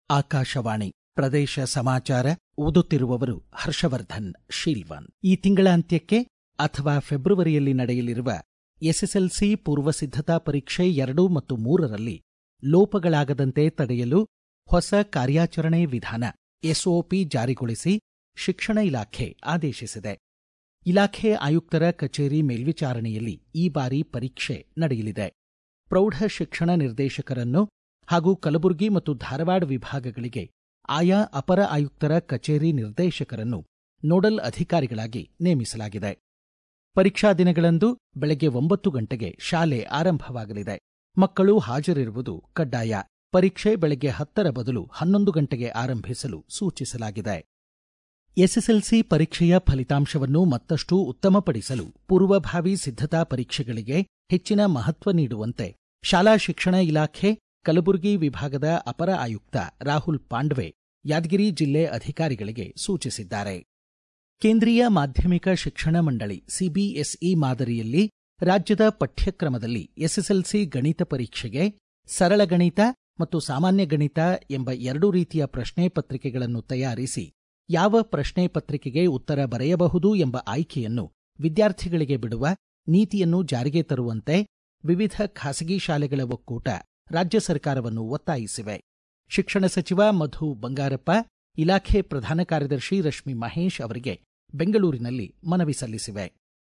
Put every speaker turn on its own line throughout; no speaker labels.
ಆಕಾಶವಾಣಿ ಪ್ರದೇಶ ಸಮಾಚಾರ ಓದುತ್ತಿರುವವರು ಹರ್ಷವರ್ಧನ್ ಶೀಲ್ವನ್ ಈ ತಿಂಗಳ ಅಂತ್ಯಕ್ಕೆ ಅಥವಾ ಫೆಬ್ರವರಿಯಲ್ಲಿ ನಡೆಯಲಿರುವ ಎಸ್ಎಸ್ಎಲ್ಸಿ ಪೂರ್ವ ಸಿದ್ಧತಾ ಪರೀಕ್ಷೆ ಎರಡು ಮತ್ತು ಮೂರರಲ್ಲಿ ಲೋಪಗಳಾಗದಂತೆ ತಡೆಯಲು ಹೊಸ ಕಾರ್ಯಾಚರಣೆ ವಿಧಾನ ಎಸ್ಒಪಿ ಜಾರಿಗೊಳಿಸಿ ಶಿಕ್ಷಣ ಇಲಾಖೆ ಆದೇಶಿಸಿದೆ ಇಲಾಖೆ ಆಯುಕ್ತರ ಕಚೇರಿ ಮೇಲ್ವಿಚಾರಣೆಯಲ್ಲಿ ಈ ಬಾರಿ ಪರೀಕ್ಷೆ ನಡೆಯಲಿದೆ ಪ್ರೌಢ ಶಿಕ್ಷಣ ನಿರ್ದೇಶಕರನ್ನು ಹಾಗೂ ಕಲಬುರಗಿ ಮತ್ತು ಧಾರವಾಡ ವಿಭಾಗಗಳಿಗೆ ಆಯಾ ಅಪರ ಆಯುಕ್ತರ ಕಚೇರಿ ನಿರ್ದೇಶಕರನ್ನು ನೋಡಲ್ ಅಧಿಕಾರಿಗಳಾಗಿ ನೇಮಿಸಲಾಗಿದೆ ಪರೀಕ್ಷಾ ದಿನಗಳಂದು ಬೆಳಗ್ಗೆ ಒಂಬತ್ತು ಗಂಟೆಗೆ ಶಾಲೆ ಆರಂಭವಾಗಲಿದೆ ಮಕ್ಕಳು ಹಾಜರಿರುವುದು ಕಡ್ಡಾಯ ಪರೀಕ್ಷೆ ಬೆಳಗ್ಗೆ ಹತ್ತರ ಬದಲು ಹನ್ನೊಂದು ಗಂಟೆಗೆ ಆರಂಭಿಸಲು ಸೂಚಿಸಲಾಗಿದೆ ಎಸ್ಎಸ್ಎಲ್ಸಿ ಪರೀಕ್ಷೆಯ ಫಲಿತಾಂಶವನ್ನು ಮತ್ತಷ್ಟು ಉತ್ತಮಪಡಿಸಲು ಪೂರ್ವಭಾವಿ ಸಿದ್ಧತಾ ಪರೀಕ್ಷೆಗಳಿಗೆ ಹೆಚ್ಚಿನ ಮಹತ್ವ ನೀಡುವಂತೆ ಶಾಲಾ ಶಿಕ್ಷಣ ಇಲಾಖೆ ಕಲಬುರಗಿ ವಿಭಾಗದ ಅಪರ ಆಯುಕ್ತ ರಾಹುಲ್ ಪಾಂಡ್ವೆ ಯಾದಗಿರಿ ಜಿಲ್ಲೆ ಅಧಿಕಾರಿಗಳಿಗೆ ಸೂಚಿಸಿದ್ದಾರೆ ಕೇಂದ್ರೀಯ ಮಾಧ್ಯಮಿಕ ಶಿಕ್ಷಣ ಮಂಡಳಿ ಸಿಬಿಎಸ್ಇ ಮಾದರಿಯಲ್ಲಿ ರಾಜ್ಯದ ಪಠ್ಯಕ್ರಮದಲ್ಲಿ ಎಸ್ಎಸ್ಎಲ್ಸಿ ಗಣಿತ ಪರೀಕ್ಷೆಗೆ ಸರಳ ಗಣಿತ ಮತ್ತು ಸಾಮಾನ್ಯ ಗಣಿತ ಎಂಬ ಎರಡು ರೀತಿಯ ಪ್ರಶ್ನೆ ಪತ್ರಿಕೆಗಳನ್ನು ತಯಾರಿಸಿ ಯಾವ ಪ್ರಶ್ನೆ ಪತ್ರಿಕೆಗೆ ಉತ್ತರ ಬರೆಯಬಹುದು ಎಂಬ ಆಯ್ಕೆಯನ್ನು ವಿದ್ಯಾರ್ಥಿಗಳಿಗೆ ಬಿಡುವ ನೀತಿಯನ್ನು ಜಾರಿಗೆ ತರುವಂತೆ ವಿವಿಧ ಖಾಸಗಿ ಶಾಲೆಗಳ ಒಕ್ಕೂಟ ರಾಜ್ಯ ಸರ್ಕಾರವನ್ನು ಒತ್ತಾಯಿಸಿವೆ ಶಿಕ್ಷಣ ಸಚಿವ ಮಧು ಬಂಗಾರಪ್ಪ ಇಲಾಖೆ ಪ್ರಧಾನ ಕಾರ್ಯದರ್ಶಿ ರಶ್ಮಿ ಮಹೇಶ್ ಅವರಿಗೆ ಬೆಂಗಳೂರಿನಲ್ಲಿ ಮನವಿ ಸಲ್ಲಿಸಿವೆ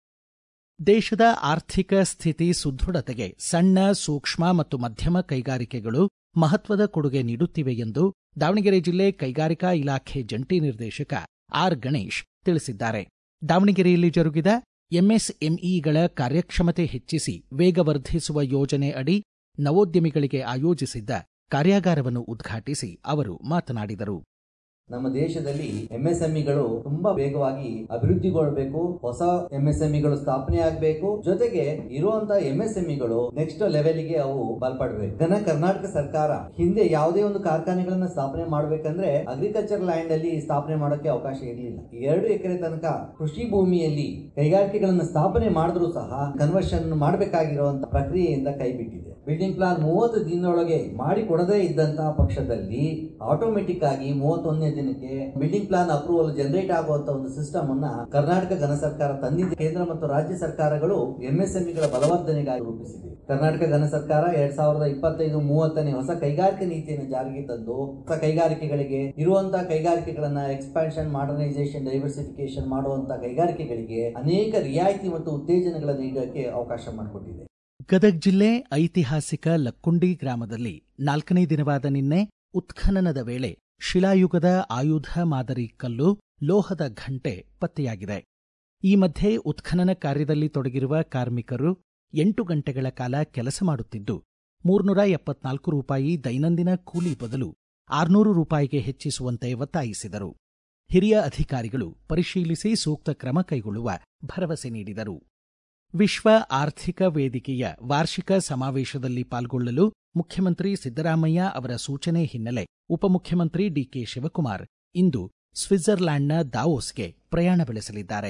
ದೇಶದ ಆರ್ಥಿಕ ಸ್ಥಿತಿ ಸುದೃಢತೆಗೆ ಸಣ್ಣ ಸೂಕ್ಷ್ಮ ಮತ್ತು ಮಧ್ಯಮ ಕೈಗಾರಿಕೆಗಳು ಮಹತ್ವದ ಕೊಡುಗೆ ನೀಡುತ್ತಿವೆ ಎಂದು ದಾವಣಗೆರೆ ಜಿಲ್ಲೆ ಕೈಗಾರಿಕಾ ಇಲಾಖೆ ಜಂಟಿ ನಿರ್ದೇಶಕ ಆರ್ ಗಣೇಶ್ ತಿಳಿಸಿದ್ದಾರೆ ದಾವಣಗೆರೆಯಲ್ಲಿ ಜರುಗಿದ ಎಂಎಸ್ಎಂಇಗಳ ಕಾರ್ಯಕ್ಷಮತೆ ಹೆಚ್ಚಿಸಿ ವೇಗವರ್ಧಿಸುವ ಯೋಜನೆ ಅಡಿ ನವೋದ್ಯಮಿಗಳಿಗೆ ಆಯೋಜಿಸಿದ್ದ ಕಾರ್ಯಾಗಾರವನ್ನು ಉದ್ಘಾಟಿಸಿ ಅವರು ಮಾತನಾಡಿದರು
ನಮ್ಮ ದೇಶದಲ್ಲಿ ಎಂಎಸ್ಎಂಇಗಳು ತುಂಬಾ ವೇಗವಾಗಿ ಅಭಿವೃದ್ಧಿಗೊಳ್ಳಬೇಕು ಹೊಸ ಎಂಎಸ್ಎಂಇಗಳು ಸ್ಥಾಪನೆ ಆಗಬೇಕು ಜೊತೆಗೆ ಇರುವಂತ ಎಂಎಸ್ಎಂಇಗಳು ನೆಕ್ಸ್ಟ್ ಲೆವೆಲ್ಗೆ ಅವು ಬಲಪಡಬೇಕು ಘನ ಕರ್ನಾಟಕ ಸರ್ಕಾರ ಹಿಂದೆ ಯಾವುದೇ ಒಂದು ಕಾರ್ಖಾನೆಗಳನ್ನ ಸ್ಥಾಪನೆ ಮಾಡಬೇಕಂದ್ರೆ ಅಗ್ರಿಕಲ್ಚರ್ ಲ್ಯಾಂಡ್ ಅಲ್ಲಿ ಸ್ಥಾಪನೆ ಮಾಡೋಕೆ ಅವಕಾಶ ಇರಲಿಲ್ಲ ಎರಡು ಎಕರೆ ತನಕ ಕೃಷಿ ಭೂಮಿಯಲ್ಲಿ ಕೈಗಾರಿಕೆಗಳನ್ನ ಸ್ಥಾಪನೆ ಮಾಡಿದ್ರು ಸಹ ಕನ್ವರ್ಷನ್ ಮಾಡಬೇಕಾಗಿರುವಂತ ಪ್ರಕ್ರಿಯೆಯಿಂದ ಕೈ ಬಿಟ್ಟಿದೆ ಬಿಲ್ಡಿಂಗ್ ಪ್ಲಾನ್ ಮೂವತ್ತು ದಿನದೊಳಗೆ ಮಾಡಿ ಕೊಡದೇ ಇದ್ದಂತಹ ಪಕ್ಷದಲ್ಲಿ ಆಟೋಮೆಟಿಕ್ ಆಗಿ ಮೂವತ್ತೊಂದನೇ ದಿನಕ್ಕೆ ಬಿಲ್ಡಿಂಗ್ ಪ್ಲಾನ್ ಅಪ್ರೂವಲ್ ಜನರೇಟ್ ಆಗುವಂತ ಒಂದು ಸಿಸ್ಟಮ್ ಅನ್ನ ಕರ್ನಾಟಕ ಘನ ಸರ್ಕಾರ ತಂದಿದೆ ಕೇಂದ್ರ ಮತ್ತು ರಾಜ್ಯ ಸರ್ಕಾರಗಳು ಎಂಎಸ್ಎಂಇಗಳ ಬಲವರ್ಧನೆಗಾಗಿ ರೂಪಿಸಿದೆ ಕರ್ನಾಟಕ ಘನ ಸರ್ಕಾರ ಎರಡ್ ಸಾವಿರದ ಇಪ್ಪತ್ತೈದು ಮೂವತ್ತನೇ ಹೊಸ ಕೈಗಾರಿಕೆ ನೀತಿಯನ್ನು ಜಾರಿಗೆ ತಂದು ಹೊಸ ಕೈಗಾರಿಕೆಗಳಿಗೆ ಇರುವಂತಹ ಕೈಗಾರಿಕೆಗಳನ್ನ ಎಕ್ಸ್ಪಾನ್ಷನ್ ಮಾಡರ್ನೈಸೇಷನ್ ಡೈವರ್ಸಿಫಿಕೇಶನ್ ಮಾಡುವಂತಹ ಕೈಗಾರಿಕೆಗಳಿಗೆ ಅನೇಕ ರಿಯಾಯಿತಿ ಮತ್ತು ಉತ್ತೇಜನಗಳನ್ನು ನೀಡೋಕೆ ಅವಕಾಶ ಮಾಡಿಕೊಟ್ಟಿದೆ
ಗದಗ ಜಿಲ್ಲೆ ಐತಿಹಾಸಿಕ ಲಕ್ಕುಂಡಿ ಗ್ರಾಮದಲ್ಲಿ ನಾಲ್ಕನೇ ದಿನವಾದ ನಿನ್ನೆ ಉತ್ಖನನದ ವೇಳೆ ಶಿಲಾಯುಗದ ಆಯುಧ ಮಾದರಿ ಕಲ್ಲು ಲೋಹದ ಘಂಟೆ ಪತ್ತೆಯಾಗಿದೆ ಈ ಮಧ್ಯೆ ಉತ್ಖನನ ಕಾರ್ಯದಲ್ಲಿ ತೊಡಗಿರುವ ಕಾರ್ಮಿಕರು ಎಂಟು ಗಂಟೆಗಳ ಕಾಲ ಕೆಲಸ ಮಾಡುತ್ತಿದ್ದು ಮೂರ್ನೂರ ಎಪ್ಪತ್ನಾಲ್ಕು ರೂಪಾಯಿ ದೈನಂದಿನ ಕೂಲಿ ಬದಲು ಆರ್ನೂರು ರೂಪಾಯಿಗೆ ಹೆಚ್ಚಿಸುವಂತೆ ಒತ್ತಾಯಿಸಿದರು ಹಿರಿಯ ಅಧಿಕಾರಿಗಳು ಪರಿಶೀಲಿಸಿ ಸೂಕ್ತ ಕ್ರಮ ಕೈಗೊಳ್ಳುವ ಭರವಸೆ ನೀಡಿದರು ವಿಶ್ವ ಆರ್ಥಿಕ ವೇದಿಕೆಯ ವಾರ್ಷಿಕ ಸಮಾವೇಶದಲ್ಲಿ ಪಾಲ್ಗೊಳ್ಳಲು ಮುಖ್ಯಮಂತ್ರಿ ಸಿದ್ದರಾಮಯ್ಯ ಅವರ ಸೂಚನೆ ಹಿನ್ನೆಲೆ ಉಪಮುಖ್ಯಮಂತ್ರಿ ಡಿಕೆ ಶಿವಕುಮಾರ್ ಇಂದು ಸ್ವಿಟ್ಜರ್ಲ್ಯಾಂಡ್ನ ದಾವೋಸ್ಗೆ ಪ್ರಯಾಣ ಬೆಳೆಸಲಿದ್ದಾರೆ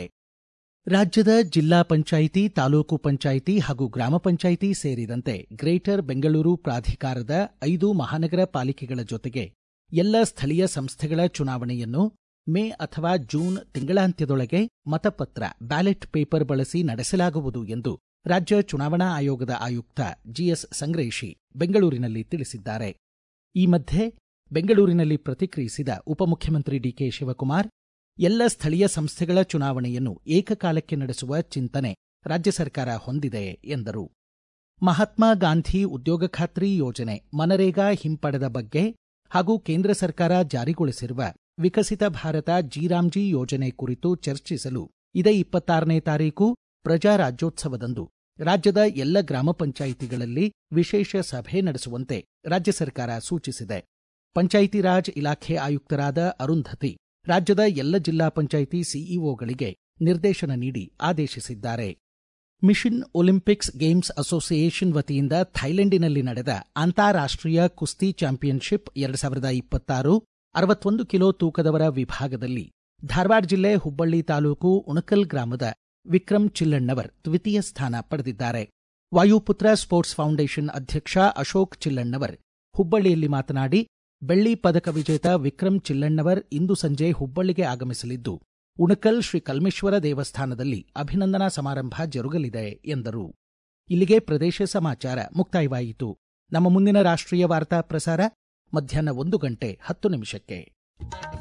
ರಾಜ್ಯದ ಜಿಲ್ಲಾ ಪಂಚಾಯಿತಿ ತಾಲೂಕು ಪಂಚಾಯಿತಿ ಹಾಗೂ ಗ್ರಾಮ ಪಂಚಾಯಿತಿ ಸೇರಿದಂತೆ ಗ್ರೇಟರ್ ಬೆಂಗಳೂರು ಪ್ರಾಧಿಕಾರದ ಐದು ಮಹಾನಗರ ಪಾಲಿಕೆಗಳ ಜೊತೆಗೆ ಎಲ್ಲ ಸ್ಥಳೀಯ ಸಂಸ್ಥೆಗಳ ಚುನಾವಣೆಯನ್ನು ಮೇ ಅಥವಾ ಜೂನ್ ತಿಂಗಳಾಂತ್ಯದೊಳಗೆ ಮತಪತ್ರ ಬ್ಯಾಲೆಟ್ ಪೇಪರ್ ಬಳಸಿ ನಡೆಸಲಾಗುವುದು ಎಂದು ರಾಜ್ಯ ಚುನಾವಣಾ ಆಯೋಗದ ಆಯುಕ್ತ ಜಿಎಸ್ ಸಂಗ್ರೇಶಿ ಬೆಂಗಳೂರಿನಲ್ಲಿ ತಿಳಿಸಿದ್ದಾರೆ ಈ ಮಧ್ಯೆ ಬೆಂಗಳೂರಿನಲ್ಲಿ ಪ್ರತಿಕ್ರಿಯಿಸಿದ ಉಪಮುಖ್ಯಮಂತ್ರಿ ಡಿಕೆ ಶಿವಕುಮಾರ್ ಎಲ್ಲ ಸ್ಥಳೀಯ ಸಂಸ್ಥೆಗಳ ಚುನಾವಣೆಯನ್ನು ಏಕಕಾಲಕ್ಕೆ ನಡೆಸುವ ಚಿಂತನೆ ರಾಜ್ಯ ಸರ್ಕಾರ ಹೊಂದಿದೆ ಎಂದರು ಮಹಾತ್ಮ ಗಾಂಧಿ ಉದ್ಯೋಗ ಖಾತ್ರಿ ಯೋಜನೆ ಮನರೇಗಾ ಹಿಂಪಡೆದ ಬಗ್ಗೆ ಹಾಗೂ ಕೇಂದ್ರ ಸರ್ಕಾರ ಜಾರಿಗೊಳಿಸಿರುವ ವಿಕಸಿತ ಭಾರತ ಜಿರಾಮ್ಜಿ ಯೋಜನೆ ಕುರಿತು ಚರ್ಚಿಸಲು ಇದೇ ಇಪ್ಪತ್ತಾರನೇ ತಾರೀಕು ಪ್ರಜಾ ರಾಜ್ಯೋತ್ಸವದಂದು ರಾಜ್ಯದ ಎಲ್ಲ ಗ್ರಾಮ ಪಂಚಾಯಿತಿಗಳಲ್ಲಿ ವಿಶೇಷ ಸಭೆ ನಡೆಸುವಂತೆ ರಾಜ್ಯ ಸರ್ಕಾರ ಸೂಚಿಸಿದೆ ಪಂಚಾಯಿತಿ ರಾಜ್ ಇಲಾಖೆ ಆಯುಕ್ತರಾದ ಅರುಂಧತಿ ರಾಜ್ಯದ ಎಲ್ಲ ಜಿಲ್ಲಾ ಪಂಚಾಯಿತಿ ಸಿಇಒಗಳಿಗೆ ನಿರ್ದೇಶನ ನೀಡಿ ಆದೇಶಿಸಿದ್ದಾರೆ ಮಿಷನ್ ಒಲಿಂಪಿಕ್ಸ್ ಗೇಮ್ಸ್ ಅಸೋಸಿಯೇಷನ್ ವತಿಯಿಂದ ಥೈಲೆಂಡಿನಲ್ಲಿ ನಡೆದ ಅಂತಾರಾಷ್ಟ್ರೀಯ ಕುಸ್ತಿ ಚಾಂಪಿಯನ್ಶಿಪ್ ಎರಡು ಸಾವಿರದ ಇಪ್ಪತ್ತಾರು ಅರವತ್ತೊಂದು ಕಿಲೋ ತೂಕದವರ ವಿಭಾಗದಲ್ಲಿ ಧಾರವಾಡ ಜಿಲ್ಲೆ ಹುಬ್ಬಳ್ಳಿ ತಾಲೂಕು ಉಣಕಲ್ ಗ್ರಾಮದ ವಿಕ್ರಮ್ ಚಿಲ್ಲಣ್ಣವರ್ ದ್ವಿತೀಯ ಸ್ಥಾನ ಪಡೆದಿದ್ದಾರೆ ವಾಯುಪುತ್ರ ಸ್ಪೋರ್ಟ್ಸ್ ಫೌಂಡೇಶನ್ ಅಧ್ಯಕ್ಷ ಅಶೋಕ್ ಚಿಲ್ಲಣ್ಣವರ್ ಹುಬ್ಬಳ್ಳಿಯಲ್ಲಿ ಮಾತನಾಡಿ ಬೆಳ್ಳಿ ಪದಕ ವಿಜೇತ ವಿಕ್ರಮ್ ಚಿಲ್ಲಣ್ಣವರ್ ಇಂದು ಸಂಜೆ ಹುಬ್ಬಳ್ಳಿಗೆ ಆಗಮಿಸಲಿದ್ದು ಉಣಕಲ್ ಶ್ರೀ ಕಲ್ಮೇಶ್ವರ ದೇವಸ್ಥಾನದಲ್ಲಿ ಅಭಿನಂದನಾ ಸಮಾರಂಭ ಜರುಗಲಿದೆ ಎಂದರು ಇಲ್ಲಿಗೆ ಪ್ರದೇಶ ಸಮಾಚಾರ ಮುಕ್ತಾಯವಾಯಿತು ನಮ್ಮ ಮುಂದಿನ ರಾಷ್ಟ್ರೀಯ ವಾರ್ತಾ ಪ್ರಸಾರ ಮಧ್ಯಾಹ್ನ ಒಂದು ಗಂಟೆ ಹತ್ತು ನಿಮಿಷಕ್ಕೆ